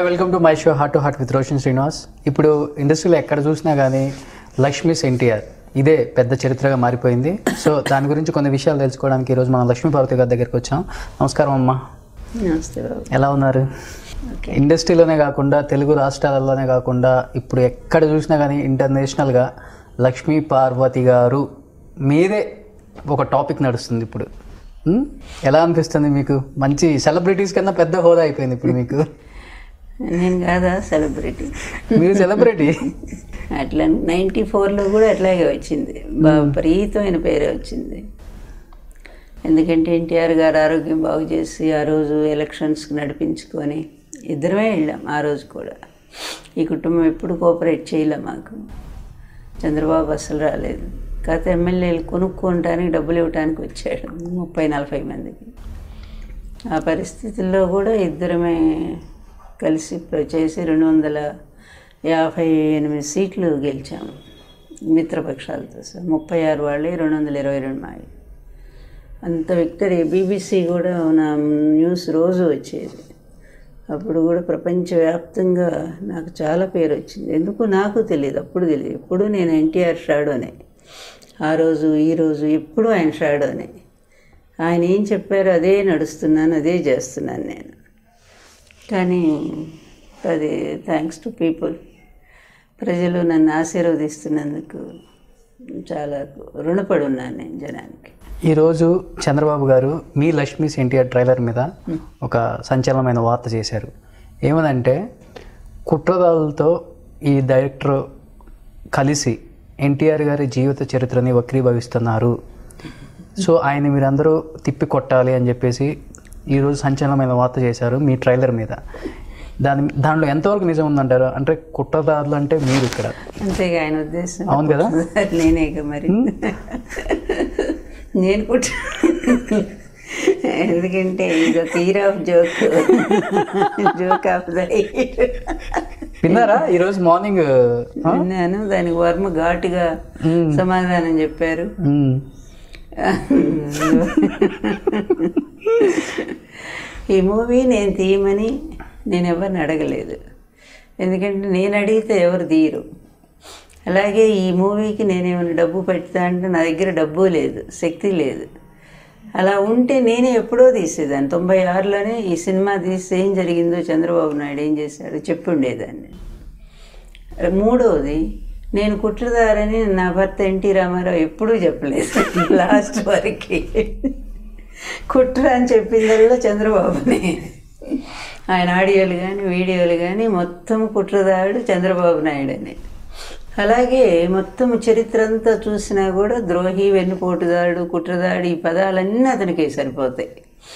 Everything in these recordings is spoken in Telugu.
Welcome to my show heart to heart with Roshan Srinivas ఇప్పుడు ఇండస్ట్రీలో ఎక్కడ చూసినా కానీ లక్ష్మీస్ ఎన్టీఆర్ ఇదే పెద్ద చరిత్రగా మారిపోయింది సో దాని గురించి కొన్ని విషయాలు తెలుసుకోవడానికి ఈరోజు మనం లక్ష్మీ పార్వతి గారి దగ్గరికి వచ్చాం నమస్కారం అమ్మా నమస్తే బాబు ఎలా ఉన్నారు ఓకే ఇండస్ట్రీలోనే కాకుండా తెలుగు రాష్ట్రాలలోనే కాకుండా ఇప్పుడు ఎక్కడ చూసినా కానీ ఇంటర్నేషనల్గా లక్ష్మీ పార్వతి గారు మీదే ఒక టాపిక్ నడుస్తుంది ఇప్పుడు ఉం? ఎలా అనిపిస్తుంది మీకు మంచి సెలబ్రిటీస్ కన్నా పెద్ద హోదా అయిపోయింది ఇప్పుడు మీకు నేను కాదా సెలబ్రిటీ మీరు సెలబ్రిటీ అట్లా నైంటీ ఫోర్లో కూడా అట్లాగే వచ్చింది బాగా విపరీతమైన పేరే వచ్చింది ఎందుకంటే ఎన్టీఆర్ గారు ఆరోగ్యం బాగు చేసి ఆ రోజు ఎలక్షన్స్కి నడిపించుకొని ఇద్దరమే వెళ్ళాం ఆ రోజు కూడా ఈ కుటుంబం ఎప్పుడు కోఆపరేట్ చేయలే మాకు చంద్రబాబు అసలు రాలేదు కాకపోతే ఎమ్మెల్యేలు కొనుక్కోవటానికి డబ్బులు ఇవ్వడానికి వచ్చాడు ముప్పై నలభై మందికి ఆ పరిస్థితుల్లో కూడా ఇద్దరమే కలిసి ప్ర- చేసి రెండు వందల యాభై ఎనిమిది సీట్లు గెలిచాము మిత్రపక్షాలతో సార్ ముప్పై ఆరు వాళ్ళే రెండు వందల ఇరవై రెండు మావి అంత విక్టరీ బీబీసీ కూడా నా న్యూస్ రోజు వచ్చేది అప్పుడు కూడా ప్రపంచవ్యాప్తంగా నాకు చాలా పేరు వచ్చింది ఎందుకు నాకు తెలియదు అప్పుడు తెలియదు ఎప్పుడు నేను ఎన్టీఆర్ షాడోనే ఆ రోజు ఈ రోజు ఎప్పుడు ఆయన షాడోనే ఆయన ఏం చెప్పారో అదే నడుస్తున్నాను అదే చేస్తున్నాను నేను కానీ అది థ్యాంక్స్ టు పీపుల్ ప్రజలు నన్ను ఆశీర్వదిస్తున్నందుకు చాలా రుణపడి ఉన్నాను నేను జనానికి ఈరోజు చంద్రబాబు గారు మీ లక్ష్మీస్ ఎన్టీఆర్ ట్రైలర్ మీద ఒక సంచలనమైన వార్త చేశారు ఏమనంటే కుట్రదారులతో ఈ డైరెక్టర్ కలిసి ఎన్టీఆర్ గారి జీవిత చరిత్రని వక్రీభవిస్తున్నారు సో ఆయన మీరందరూ తిప్పి కొట్టాలి అని చెప్పేసి ఈరోజు సంచలనమైన వార్త చేశారు మీ ట్రైలర్ మీద దాని దానిలో ఎంతవరకు నిజం ఉందంటారు అంటే కుట్రదారులు అంటే మీరు ఇక్కడ అంతేగా ఆయన ఉద్దేశం అవును కదా? నేనేగా మరి నేను కూడా ఎందుకంటే ఇది తీర్ of joke joke of the విన్నారా ఈరోజు మార్నింగ్ విన్నాను దానికి వర్మ ఘాటుగా సమాధానం చెప్పారు ఈ మూవీ నేను తీయమని నేను ఎవరిని అడగలేదు ఎందుకంటే నేను అడిగితే ఎవరు తీయరు అలాగే ఈ మూవీకి నేనేమైనా డబ్బు పెడతా అంటే నా దగ్గర డబ్బు లేదు శక్తి లేదు అలా ఉంటే నేనే ఎప్పుడో తీసేదాన్ని తొంభై ఆరులోనే ఈ సినిమా తీస్తే ఏం జరిగిందో చంద్రబాబు నాయుడు ఏం చేశాడో చెప్పుండేదాన్ని మూడవది నేను కుట్రదారని నా భర్త ఎన్టీ రామారావు ఎప్పుడూ చెప్పలేదు లాస్ట్ వరకు కుట్ర అని చెప్పిందల్లా చంద్రబాబుని ఆయన ఆడియోలు కానీ వీడియోలు కానీ మొత్తం కుట్రదారుడు చంద్రబాబు నాయుడు అని అలాగే మొత్తం చరిత్ర అంతా చూసినా కూడా ద్రోహి వెన్నుపోటుదారుడు కుట్రదారుడు ఈ పదాలన్నీ అతనికి సరిపోతాయి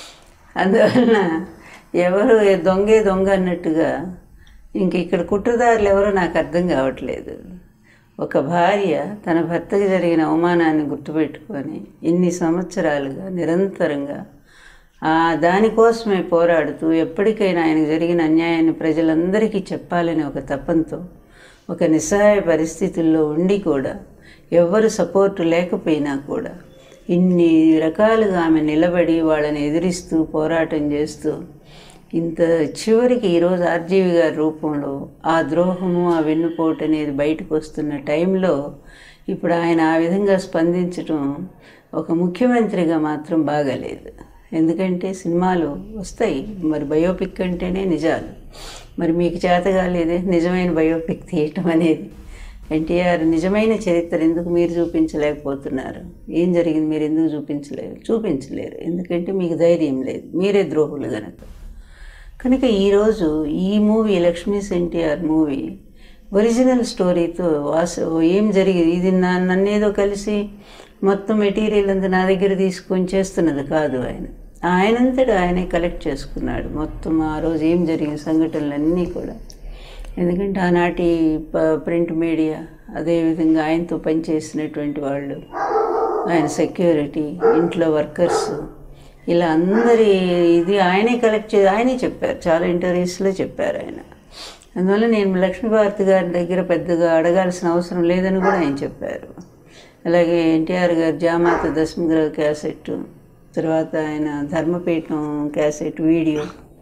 అందువలన ఎవరు దొంగే దొంగ అన్నట్టుగా ఇంక ఇక్కడ కుట్రదారులు ఎవరో నాకు అర్థం కావట్లేదు ఒక భార్య తన భర్తకి జరిగిన అవమానాన్ని గుర్తుపెట్టుకొని ఇన్ని సంవత్సరాలుగా నిరంతరంగా ఆ దానికోసమే పోరాడుతూ ఎప్పటికైనా ఆయనకు జరిగిన అన్యాయాన్ని ప్రజలందరికీ చెప్పాలని ఒక తపంతో ఒక నిస్సహాయ పరిస్థితుల్లో ఉండి కూడా ఎవ్వరు సపోర్టు లేకపోయినా కూడా ఇన్ని రకాలుగా ఆమె నిలబడి వాళ్ళని ఎదిరిస్తూ పోరాటం చేస్తూ ఇంత చివరికి ఈరోజు ఆర్జీవి గారి రూపంలో ఆ ద్రోహము ఆ వెన్నుపోటు అనేది బయటకు వస్తున్న టైంలో ఇప్పుడు ఆయన ఆ విధంగా స్పందించడం ఒక ముఖ్యమంత్రిగా మాత్రం బాగాలేదు ఎందుకంటే సినిమాలు వస్తాయి మరి బయోపిక్ అంటేనే నిజాలు మరి మీకు చేత కాలేదే నిజమైన బయోపిక్ తీయటం అనేది ఎన్టీఆర్ నిజమైన చరిత్ర ఎందుకు మీరు చూపించలేకపోతున్నారు ఏం జరిగింది మీరు ఎందుకు చూపించలేరు చూపించలేరు ఎందుకంటే మీకు ధైర్యం లేదు మీరే ద్రోహులు గనక కనుక ఈరోజు ఈ movie Lakshmi's NTR movie original స్టోరీతో వాస ఏం జరిగింది ఇది నా నన్నేదో కలిసి మొత్తం మెటీరియల్ అంతా నా దగ్గర తీసుకొని చేస్తున్నది కాదు ఆయన ఆయనంతటా ఆయనే కలెక్ట్ చేసుకున్నాడు మొత్తం ఆ రోజు ఏం జరిగిన సంఘటనలన్నీ కూడా ఎందుకంటే ఆనాటి ప- ప్రింట్ మీడియా అదేవిధంగా ఆయనతో పనిచేసినటువంటి వాళ్ళు ఆయన సెక్యూరిటీ ఇంట్లో వర్కర్స్ ఇలా అందరి ఇది ఆయనే కలెక్ట్ చే ఆయనే చెప్పారు చాలా ఇంటర్వ్యూస్లో చెప్పారు ఆయన అందువల్ల నేను లక్ష్మీభారతి గారి దగ్గర పెద్దగా అడగాల్సిన అవసరం లేదని కూడా ఆయన చెప్పారు అలాగే ఎన్టీఆర్ గారు జామాత దశమగ్రహ క్యాసెట్ తర్వాత ఆయన ధర్మపీఠం క్యాసెట్ వీడియో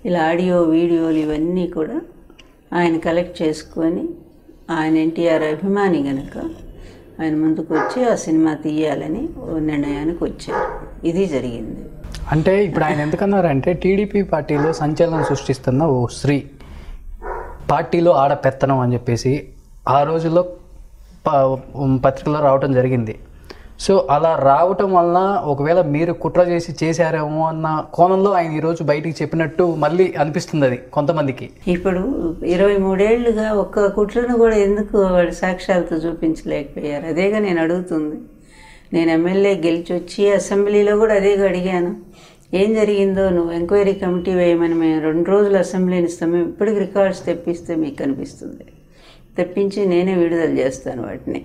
ఇలా ఆడియో వీడియోలు ఇవన్నీ కూడా ఆయన కలెక్ట్ చేసుకొని ఆయన ఎన్టీఆర్ అభిమాని గనక ఆయన ముందుకు వచ్చి ఆ సినిమా తీయాలని ఓ నిర్ణయానికి వచ్చారు ఇది జరిగింది అంటే ఇప్పుడు ఆయన ఎందుకన్నారంటే టీడీపీ పార్టీలో సంచలనం సృష్టిస్తున్న ఓ స్త్రీ పార్టీలో ఆడ పెత్తనం అని చెప్పేసి ఆ రోజుల్లో ప- పత్రికలో రావటం జరిగింది సో అలా రావటం వలన ఒకవేళ మీరు కుట్ర చేసి చేశారేమో అన్న కోణంలో ఆయన ఈరోజు బయటికి చెప్పినట్టు మళ్ళీ అనిపిస్తుంది అది కొంతమందికి ఇప్పుడు ఇరవై మూడేళ్లుగా ఒక్క కుట్రను కూడా ఎందుకు వాడు సాక్ష్యాలతో చూపించలేకపోయారు అదేగా నేను అడుగుతుంది నేను ఎమ్మెల్యే గెలిచి వచ్చి అసెంబ్లీలో కూడా అదేగా అడిగాను ఏం జరిగిందో నువ్వు ఎంక్వైరీ కమిటీ వేయమని మేము రెండు రోజులు అసెంబ్లీని ఇస్తాం మేము ఇప్పటికి రికార్డ్స్ తెప్పిస్తే మీకు కనిపిస్తుంది తెప్పించి నేనే విడుదల చేస్తాను వాటిని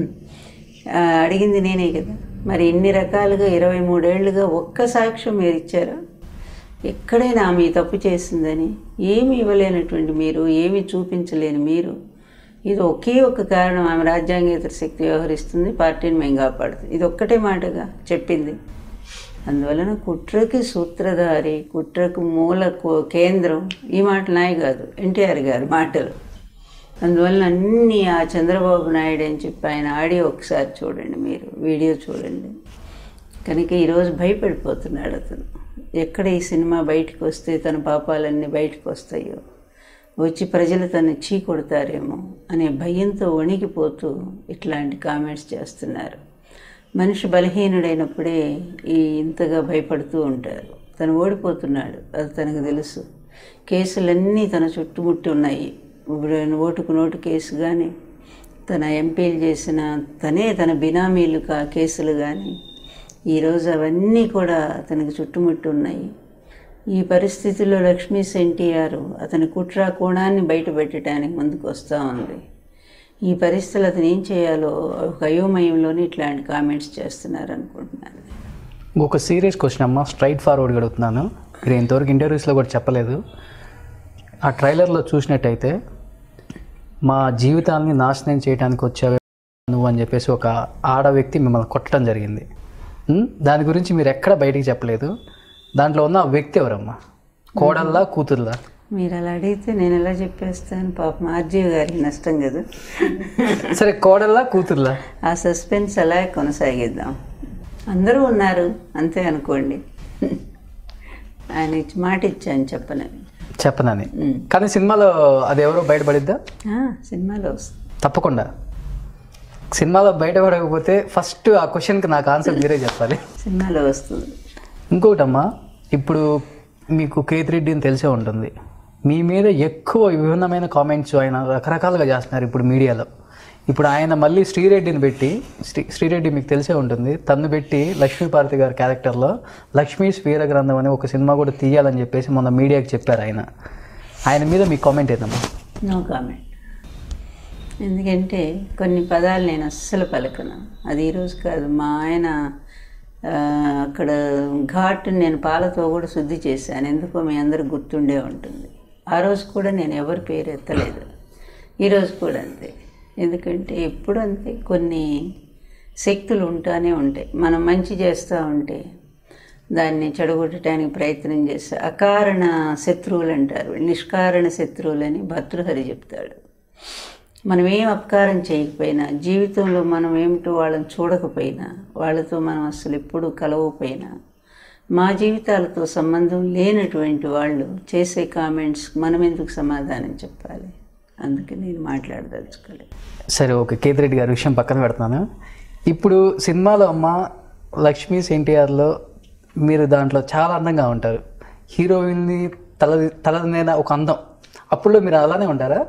ఆ, అడిగింది నేనే కదా మరి ఇన్ని రకాలుగా ఇరవై మూడేళ్లుగా ఒక్క సాక్ష్యం మీరు ఇచ్చారా ఎక్కడైనా ఆమె ఈ తప్పు చేసిందని ఏమి ఇవ్వలేనటువంటి మీరు ఏమి చూపించలేని మీరు ఇది ఒకే ఒక కారణం ఆమె రాజ్యాంగేతర శక్తి వ్యవహరిస్తుంది పార్టీని మేము కాపాడుతుంది ఇది ఒక్కటే మాటగా చెప్పింది అందువలన కుట్రకి సూత్రధారి కుట్రకు మూల కో- కేంద్రం ఈ మాట నాయ కాదు ఎన్టీఆర్ గారి మాటలు అందువలన అన్నీ ఆ చంద్రబాబు నాయుడు అని చెప్పి ఆయన ఆడియో ఒకసారి చూడండి మీరు వీడియో చూడండి కనుక ఈరోజు భయపడిపోతున్నాడు అతను ఎక్కడ ఈ సినిమా బయటకు వస్తే తన పాపాలన్నీ బయటకు వస్తాయో వచ్చి ప్రజలు తను చీ కొడతారేమో అనే భయంతో వణికిపోతూ ఇట్లాంటి కామెంట్స్ చేస్తున్నారు మనిషి బలహీనుడైనప్పుడే ఈ ఇంతగా భయపడుతూ ఉంటారు తను ఓడిపోతున్నాడు అది తనకు తెలుసు కేసులన్నీ తన చుట్టుముట్టి ఉన్నాయి ఇప్పుడు ఓటుకు నోటు కేసు కానీ తన ఎంపీలు చేసిన తనే తన బినామీలు కా కేసులు కానీ ఈరోజు అవన్నీ కూడా అతనికి చుట్టుముట్టి ఉన్నాయి ఈ పరిస్థితిలో లక్ష్మీ ఎన్టీఆర్ అతని కుట్ర కోణాన్ని బయట పెట్టడానికి ముందుకు వస్తూ ఉంది ఈ పరిస్థితులు అతను ఏం చేయాలో ఒక అయోమయంలోనే ఇట్లాంటి కామెంట్స్ చేస్తున్నారు అనుకుంటున్నాను ఒక సీరియస్ క్వశ్చన్ అమ్మా స్ట్రైట్ ఫార్వర్డ్ అడుగుతున్నాను మీరు ఇంతవరకు ఇంటర్వ్యూస్లో కూడా చెప్పలేదు ఆ ట్రైలర్లో చూసినట్టయితే మా జీవితాన్ని నాశనం చేయడానికి వచ్చావే నువ్వు అని చెప్పేసి ఒక ఆడ వ్యక్తి మిమ్మల్ని కొట్టడం జరిగింది ఉం? దాని గురించి మీరు ఎక్కడ బయటికి చెప్పలేదు దాంట్లో ఉన్న ఆ వ్యక్తి ఎవరమ్మా కోడల్లా కూతుర్లా మీరు అలా అడిగితే నేను ఎలా చెప్పేస్తాను పాపం ఆర్జీవి గారికి నష్టం కదా సరే కోడల్లా కూతుర్లా ఆ సస్పెన్స్ అలా కొనసాగిద్దాం అందరూ ఉన్నారు అంతే అనుకోండి ఆయన ఇచ్చి మాట ఇచ్చాను చెప్పనని చెప్పనని ఉం. కానీ సినిమాలో అది ఎవరో బయటపడిద్దా ఆ, సినిమాలో వస్తుంది తప్పకుండా సినిమాలో బయటపడకపోతే ఫస్ట్ ఆ క్వశ్చన్కి నాకు ఆన్సర్ మీరే చెప్పాలి సినిమాలో వస్తుంది ఇంకొకటమ్మా ఇప్పుడు మీకు కేతిరెడ్డి అని తెలిసే ఉంటుంది మీ మీద ఎక్కువ విభిన్నమైన కామెంట్స్ ఆయన రకరకాలుగా చేస్తున్నారు ఇప్పుడు మీడియాలో ఇప్పుడు ఆయన మళ్ళీ శ్రీరెడ్డిని పెట్టి శ్రీ శ్రీరెడ్డి మీకు తెలిసే ఉంటుంది తన్ను పెట్టి లక్ష్మీపార్వతి గారి క్యారెక్టర్లో లక్ష్మీ స్వీర గ్రంథం అని ఒక సినిమా కూడా తీయాలని చెప్పేసి మొన్న మీడియాకి చెప్పారు ఆయన ఆయన మీద మీ కామెంట్ ఏందమ్మా నో కామెంట్ ఎందుకంటే కొన్ని పదాలు నేను అస్సలు పలకను అది ఈరోజు కాదు మా ఆయన ఆ, అక్కడ ఘాట్ నేను పాలతో కూడా శుద్ధి చేశాను ఎందుకో మీ అందరికి గుర్తుండే ఉంటుంది ఆ రోజు కూడా నేను ఎవరి పేరు ఎత్తలేదు ఈరోజు కూడా అంతే ఎందుకంటే ఎప్పుడు అంతే కొన్ని శక్తులు ఉంటానే ఉంటాయి మనం మంచి చేస్తూ ఉంటే దాన్ని చెడగొట్టడానికి ప్రయత్నం చేస్తే అకారణ శత్రువులు అంటారు నిష్కారణ శత్రువులని భర్తృహరి చెప్తాడు మనం ఏం అపకారం చేయకపోయినా జీవితంలో మనం ఏమిటో వాళ్ళని చూడకపోయినా వాళ్ళతో మనం అసలు ఎప్పుడూ కలవకపోయినా మా జీవితాలతో సంబంధం లేనటువంటి వాళ్ళు చేసే కామెంట్స్ మనం ఎందుకు సమాధానం చెప్పాలి అందుకే నేను మాట్లాడదలుచుకోలేదు సరే ఓకే కేతిరెడ్డి గారి విషయం పక్కన పెడుతున్నాను ఇప్పుడు సినిమాలో అమ్మ లక్ష్మీస్ ఎన్టీఆర్లో మీరు దాంట్లో చాలా అందంగా ఉంటారు హీరోయిన్ని తల తలదైన ఒక అందం అప్పుడులో మీరు అలానే ఉంటారా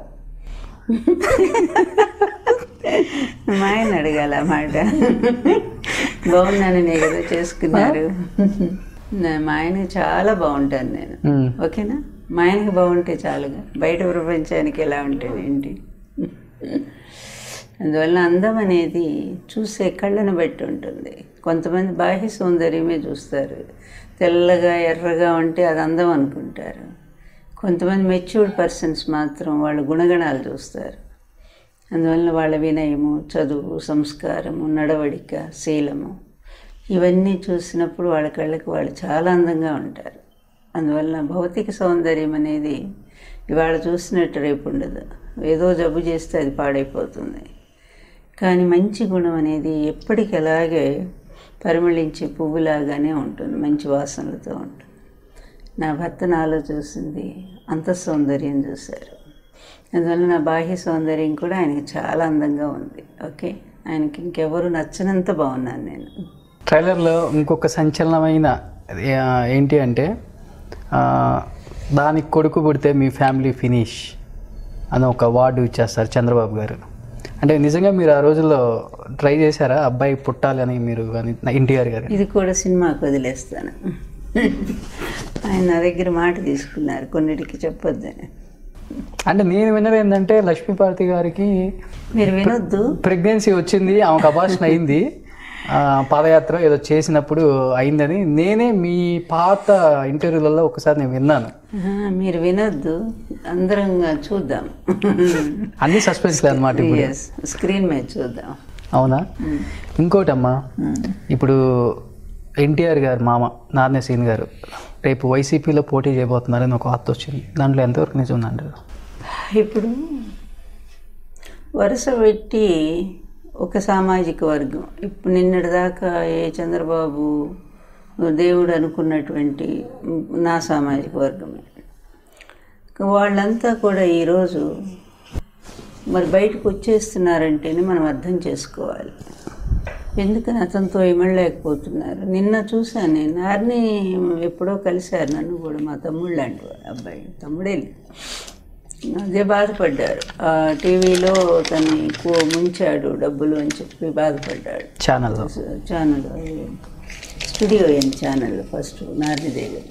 మా ఆయన అడగాల మాట బాగున్నాననే కదా చేసుకున్నారు నా- మా ఆయనకి చాలా బాగుంటాను నేను మ్మ్. ఓకేనా మా ఆయనకి బాగుంటే చాలుగా బయట ప్రపంచానికి ఎలా ఉంటానేంటి అందువల్ల అందం అనేది చూసే కళ్ళను బట్టి ఉంటుంది కొంతమంది బాహ్య సౌందర్యమే చూస్తారు తెల్లగా ఎర్రగా ఉంటే అది అందం అనుకుంటారు కొంతమంది మెచ్యూర్డ్ పర్సన్స్ మాత్రం వాళ్ళ గుణగణాలు చూస్తారు అందువల్ల వాళ్ళ వినయము చదువు సంస్కారము నడవడిక శీలము ఇవన్నీ చూసినప్పుడు వాళ్ళ కళ్ళకి వాళ్ళు చాలా అందంగా ఉంటారు అందువల్ల భౌతిక సౌందర్యం అనేది ఇవాళ చూసినట్టు రేపు ఉండదు ఏదో జబ్బు చేస్తే అది పాడైపోతుంది కానీ మంచి గుణం అనేది ఎప్పటికి అలాగే పరిమళించే పువ్వులాగానే ఉంటుంది మంచి వాసనలతో ఉంటుంది నా భర్త నాలో చూసింది అంత సౌందర్యం చూశారు అందువల్ల నా బాహ్య సౌందర్యం కూడా ఆయనకి చాలా అందంగా ఉంది ఓకే ఆయనకి ఇంకెవరు నచ్చనంత బాగున్నాను నేను ట్రైలర్లో ఇంకొక సంచలనమైన ఆ, ఏంటి అంటే ఆ, దానికి కొడుకు పుడితే మీ ఫ్యామిలీ ఫినిష్ అని ఒక అవార్డు ఇచ్చేస్తారు చంద్రబాబు గారు అంటే నిజంగా మీరు ఆ రోజుల్లో ట్రై చేశారా అబ్బాయి పుట్టాలి అని మీరు కానీ ఎన్టీఆర్ గారు ఇది కూడా సినిమాకి వదిలేస్తాను ఆయన నా దగ్గర మాట తీసుకున్నారు కొన్నిటికి చెప్పొద్దని అంటే నేను విన్నది ఏంటంటే లక్ష్మీపార్తి గారికి మీరు వినొద్దు ప్రెగ్నెన్సీ వచ్చింది ఆమెకు అబార్షన్ అయింది ఆ, పాదయాత్ర ఏదో చేసినప్పుడు అయిందని నేనే మీ పాత ఇంటర్వ్యూలలో ఒకసారి నేను విన్నాను ఆహా, మీరు వినొద్దు అందరం చూద్దాం అన్ని సస్పెన్స్లే అనమాట ఇప్పుడు ఎస్ స్క్రీన్ మీద చూద్దాం అవునా ఇంకోటి అమ్మా ఇప్పుడు ఎన్టీఆర్ గారు మామ నారాయణ సీన్ గారు రేపు వైసీపీలో పోటీ చేయబోతున్నారని ఒక వార్త వచ్చింది దాంట్లో ఎంతవరకు నిజం ఉందంటారు ఇప్పుడు వరుస పెట్టి ఒక సామాజిక వర్గం ఇప్పుడు నిన్నటిదాకా ఏ చంద్రబాబు దేవుడు అనుకున్నటువంటి నా సామాజిక వర్గమే వాళ్ళంతా కూడా ఈరోజు మరి బయటకు వచ్చేస్తున్నారంటేనే మనం అర్థం చేసుకోవాలి ఎందుకని అతనితో ఇమడలేకపోతున్నారు నిన్న చూశాను నేను నారిని ఎప్పుడో కలిశారు నన్ను కూడా మా తమ్ముడు లాంటి వాడు అబ్బాయి తమ్ముడే లేదు. అదే బాధపడ్డారు ఆ టీవీలో తను ఎక్కువ ముంచాడు డబ్బులు అని చెప్పి బాధపడ్డాడు ఛానల్లో ఛానల్ స్టూడియో అయింది ఛానల్ ఫస్ట్ నారిదేవి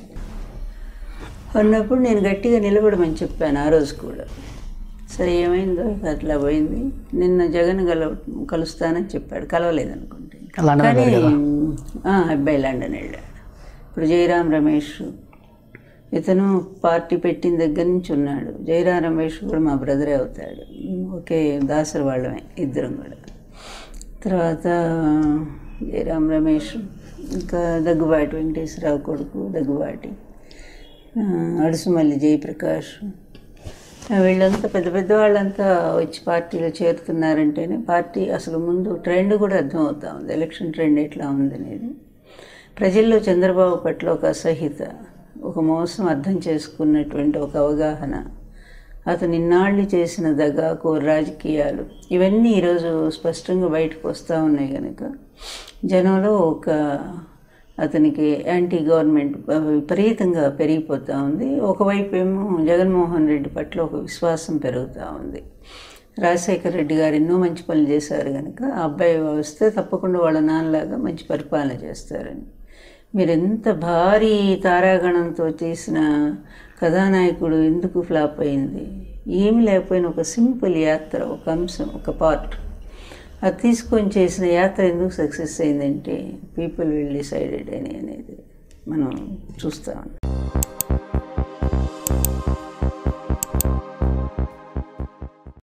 అన్నప్పుడు నేను గట్టిగా నిలబడమని చెప్పాను ఆ రోజు కూడా సరే ఏమైందో అట్లా పోయింది నిన్న జగన్ కల కలుస్తానని చెప్పాడు కలవలేదు అనుకుంటే లండన్ కానీ వెళ్ళారు కదా? ఆ, అబ్బాయి లండన్ వెళ్ళాడు ఇప్పుడు జయరాం రమేష్ ఇతను పార్టీ పెట్టిన దగ్గర నుంచి ఉన్నాడు జయరాం రమేష్ కూడా మా బ్రదరే అవుతాడు ఒకే దాసరి వాళ్ళమే ఇద్దరం కూడా తర్వాత జయరాం రమేష్ ఇంకా దగ్గుబాటి వెంకటేశ్వరరావు కొడుకు దగ్గుబాటి ఆ, అడుసుమల్లి జయప్రకాష్ ఆ, వీళ్ళంతా పెద్ద పెద్ద వాళ్ళంతా వచ్చి పార్టీలో చేరుతున్నారంటేనే పార్టీ అసలు ముందు ట్రెండ్ కూడా అర్థం అవుతా ఉంది ఎలక్షన్ ట్రెండ్ ఎట్లా ఉందనేది ప్రజల్లో చంద్రబాబు పట్ల ఒక అసహ్యత ఒక మోసం అర్థం చేసుకున్నటువంటి ఒక అవగాహన అతను ఇన్నాళ్ళు చేసిన దగాకు రాజకీయాలు ఇవన్నీ ఈరోజు స్పష్టంగా బయటకు వస్తూ ఉన్నాయి కనుక జనంలో ఒక అతనికి యాంటీ గవర్నమెంట్ విపరీతంగా పెరిగిపోతూ ఉంది ఒకవైపు ఏమో జగన్మోహన్ రెడ్డి పట్ల ఒక విశ్వాసం పెరుగుతూ ఉంది రాజశేఖర రెడ్డి గారు ఎన్నో మంచి పనులు చేశారు కనుక ఆ అబ్బాయి వస్తే తప్పకుండా వాళ్ళ నాన్నలాగా మంచి పరిపాలన చేస్తారని మీరు ఎంత భారీ తారాగణంతో చేసిన కథానాయకుడు ఎందుకు ఫ్లాప్ అయింది ఏమి లేకపోయినా ఒక సింపుల్ యాత్ర ఒక అంశం ఒక పార్ట్ అది తీసుకొని చేసిన యాత్ర ఎందుకు సక్సెస్ అయిందంటే పీపుల్ విల్ డిసైడెడ్ అని అనేది మనం చూస్తా ఉన్నాం